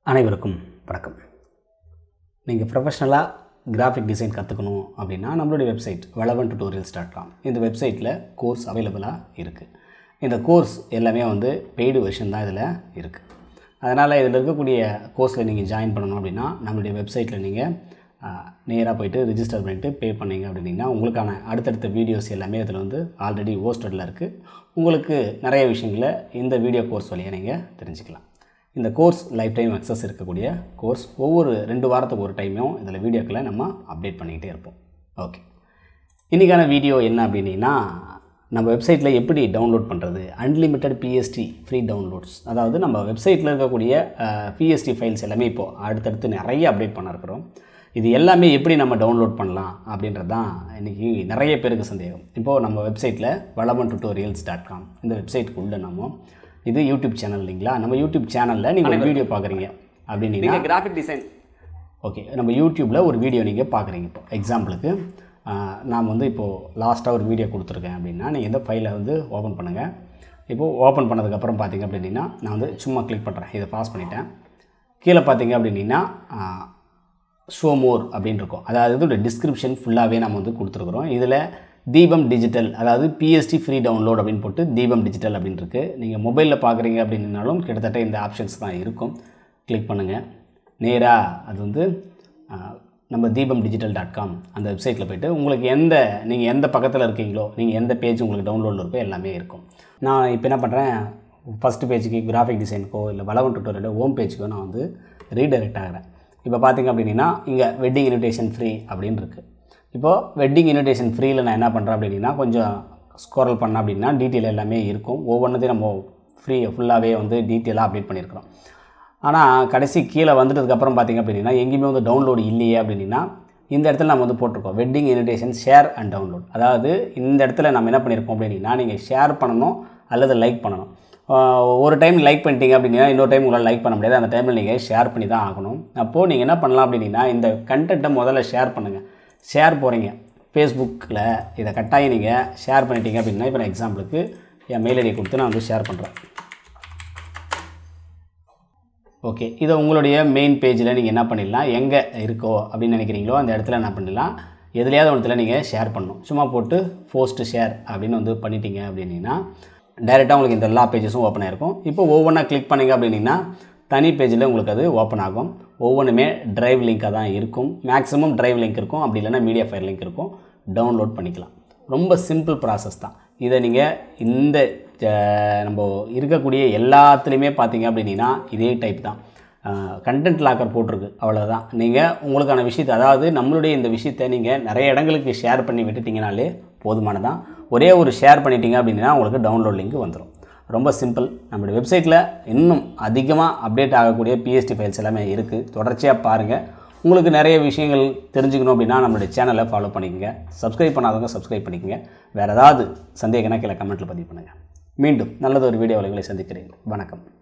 அனைவருக்கும் வணக்கம் நீங்கள் ப்ரொஃபஷ்னலாக கிராஃபிக் டிசைன் கற்றுக்கணும் அப்படின்னா நம்மளுடைய website Valavan tutorials dot com இந்த வெப்சைட்டில் கோர்ஸ் அவைலபிளாக இருக்குது இந்த கோர்ஸ் எல்லாமே வந்து பெய்டு வெர்ஷன் தான் இதில் இருக்குது அதனால் இதில் இருக்கக்கூடிய கோர்ஸில் நீங்கள் ஜாயின் பண்ணணும் அப்படின்னா நம்மளுடைய வெப்சைட்டில் நீங்கள் நேராக போயிட்டு ரிஜிஸ்டர் பண்ணிவிட்டு பே பண்ணீங்க அப்படின்னா உங்களுக்கான அடுத்தடுத்த வீடியோஸ் எல்லாமே இதில் வந்து ஆல்ரெடி ஹோஸ்டடில் இருக்குது உங்களுக்கு நிறைய விஷயங்களை இந்த வீடியோ கோர்ஸ் வழியாக நீங்கள் தெரிஞ்சுக்கலாம் இந்த கோர்ஸ் லைஃப் டைம் அக்சஸ் இருக்கக்கூடிய கோர்ஸ் ஒவ்வொரு ரெண்டு வாரத்துக்கு ஒரு டைமும் இதில் வீடியோக்களை நம்ம அப்டேட் பண்ணிக்கிட்டே இருப்போம் ஓகே இன்றைக்கான வீடியோ என்ன அப்படின்னா நம்ம வெப்சைட்டில் எப்படி டவுன்லோட் பண்ணுறது அன்லிமிட்டெட் பிஎஸ்டி ஃப்ரீ டவுன்லோட்ஸ் அதாவது நம்ம வெப்சைட்டில் இருக்கக்கூடிய பிஎஸ்டி ஃபைல்ஸ் எல்லாமே இப்போது அடுத்தடுத்து நிறைய அப்டேட் பண்ண இருக்கிறோம் இது எல்லாமே எப்படி நம்ம டவுன்லோட் பண்ணலாம் அப்படின்றது தான் இன்றைக்கி நிறைய பேருக்கு சந்தேகம் இப்போது நம்ம வெப்சைட்டில் வளமன் டுட்டோரியல்ஸ் டாட் காம் இந்த வெப்சைட்டுக்குள்ளே நம்ம இது யூடியூப் சேனல் இல்லைங்களா நம்ம யூடியூப் சேனலில் நீங்கள் ஒரு வீடியோ பார்க்குறீங்க அப்படின்னீங்கன்னா நீங்கள் கிராஃபிக் டிசைன் ஓகே நம்ம யூடியூப்பில் ஒரு வீடியோ நீங்கள் பார்க்குறீங்க இப்போ எக்ஸாம்பிளுக்கு நான் வந்து இப்போது லாஸ்ட்டாக ஒரு வீடியோ கொடுத்துருக்கேன் அப்படின்னா நீங்கள் இந்த ஃபைலை வந்து ஓப்பன் பண்ணுங்கள் இப்போது ஓப்பன் பண்ணதுக்கப்புறம் பார்த்தீங்க அப்படின்னா நான் வந்து சும்மா கிளிக் பண்ணுறேன் இதை பாஸ் பண்ணிட்டேன் கீழே பார்த்தீங்க அப்படின்னா ஷோ மோர் அப்படின்னு இருக்கும் அதாவது இதோட டிஸ்கிரிப்ஷன் ஃபுல்லாகவே நம்ம வந்து கொடுத்துருக்குறோம் இதில் தீபம் டிஜிட்டல் அதாவது பிஎஸ்டி ஃப்ரீ டவுன்லோட் அப்படின்னு போட்டு தீபம் டிஜிட்டல் அப்படின்னு இருக்குது நீங்கள் மொபைலில் பார்க்குறீங்க அப்படின்னாலும் கிட்டத்தட்ட இந்த ஆப்ஷன்ஸ் தான் இருக்கும் கிளிக் பண்ணுங்கள் நேராக அது வந்து ஆ, நம்ம தீபம் டிஜிட்டல் டாட் காம் அந்த வெப்சைட்டில் போய்ட்டு உங்களுக்கு எந்த நீங்கள் எந்த பக்கத்தில் இருக்கீங்களோ நீங்கள் எந்த பேஜ் உங்களுக்கு டவுன்லோடில் இருக்கோ எல்லாமே இருக்கும் நான் இப்போ என்ன பண்ணுறேன் ஃபஸ்ட்டு பேஜுக்கு கிராஃபிக் டிசைனுக்கோ இல்லை வளவன் டுட்டோரியலோ ஹோம் பேஜுக்கோ நான் வந்து ரீடைரக்ட் ஆகிறேன் இப்போ பார்த்தீங்க அப்படின்னா இங்கே வெட்டிங் இன்விடேஷன் ஃப்ரீ அப்படின்னு இருக்குது இப்போது வெட்டிங் இன்விடேஷன் ஃப்ரீயில் நான் என்ன பண்ணுறேன் அப்படின்னா கொஞ்சம் ஸ்கோரல் பண்ணேன் அப்படின்னா டீட்டெயில் எல்லாமே இருக்கும் ஒவ்வொன்றத்தையும் நம்ம ஃப்ரீ ஃபுல்லாகவே வந்து டீட்டெயிலாக அப்டேட் பண்ணியிருக்கிறோம் ஆனால் கடைசி கீழே வந்துட்டதுக்கப்புறம் பார்த்தீங்க அப்படின்னா எங்கேயுமே வந்து டவுன்லோடு இல்லையே அப்படின்னா இந்த இடத்துல நம்ம வந்து போட்டிருக்கோம் wedding invitation share and download அதாவது இந்த இடத்துல நம்ம என்ன பண்ணியிருக்கோம் அப்படின்னா நீங்கள் ஷேர் பண்ணணும் அல்லது லைக் பண்ணணும் ஆஹ் ஒரு டைம் லைக் பண்ணிட்டீங்க அப்படின்னா இன்னொரு டைம் உங்களால் லைக் பண்ண முடியாது அந்த டைமில் நீங்கள் ஷேர் பண்ணி தான் ஆகணும் அப்போது நீங்கள் என்ன பண்ணலாம் அப்படின்னா இந்த கண்டென்ட்டை முதல்ல ஷேர் பண்ணுங்கள் ஷேர் போகிறீங்க ஃபேஸ்புக்கில் இதை கட்டாயம் நீங்கள் ஷேர் பண்ணிட்டீங்க அப்படின்னா இப்போ நான் எக்ஸாம்பிளுக்கு என் மெயில் ஐடியை கொடுத்து நான் வந்து ஷேர் பண்ணுறேன் ஓகே இதை உங்களுடைய மெயின் பேஜில் நீங்கள் என்ன பண்ணிடலாம் எங்கே இருக்கோ அப்படின்னு நினைக்கிறீங்களோ அந்த இடத்துல என்ன பண்ணிடலாம் எதுலையாவது ஒன்றத்தில் நீங்கள் ஷேர் பண்ணணும் சும்மா போட்டு போஸ்ட்டு ஷேர் அப்படின்னு வந்து பண்ணிட்டீங்க அப்படின்னா டைரெக்டாக உங்களுக்கு இந்த எல்லா பேஜஸும் ஓப்பன் ஆகிருக்கும் இப்போ ஒவ்வொன்றா கிளிக் பண்ணீங்க அப்படின்னா தனி பேஜில் உங்களுக்கு அது ஓப்பன் ஆகும் ஒவ்வொன்றுமே டிரைவ் லிங்காக தான் இருக்கும் மேக்ஸிமம் டிரைவ் லிங்க் இருக்கும் அப்படி இல்லைன்னா மீடியா ஃபைல் லிங்க் இருக்கும் டவுன்லோட் பண்ணிக்கலாம் ரொம்ப சிம்பிள் ப்ராசஸ் தான் இதை நீங்கள் இந்த அஹ், நம்ம இருக்கக்கூடிய எல்லாத்துலேயுமே பார்த்தீங்க அப்படின்னா இதே டைப் தான் கண்டென்ட் லாக்கர் போட்டிருக்கு அவ்வளோதான் நீங்கள் உங்களுக்கான விஷயத்தை அதாவது நம்மளுடைய இந்த விஷயத்தை நீங்கள் நிறைய இடங்களுக்கு ஷேர் பண்ணி விட்டுட்டிங்கனாலே போதுமானதான் ஒரே ஒரு ஷேர் பண்ணிட்டீங்க அப்படின்னா உங்களுக்கு டவுன்லோட் லிங்க் வந்துடும் ரொம்ப சிம்பிள் நம்மளுடைய வெப்சைட்டில் இன்னும் அதிகமாக அப்டேட் ஆகக்கூடிய பிஎஸ்டி ஃபைல்ஸ் எல்லாமே இருக்குது தொடர்ச்சியாக பாருங்கள் உங்களுக்கு நிறைய விஷயங்கள் தெரிஞ்சுக்கணும் அப்படின்னா நம்மளுடைய சேனலை ஃபாலோ பண்ணிக்கங்க சப்ஸ்கிரைப் பண்ணாதவங்க சப்ஸ்கிரைப் பண்ணிக்கங்க வேறு ஏதாவது சந்தேகம்னா கீழே கமெண்ட்டில் பதிவு பண்ணுங்கள் மீண்டும் நல்லது ஒரு வீடியோ உங்களை சந்திக்கிறேன் வணக்கம்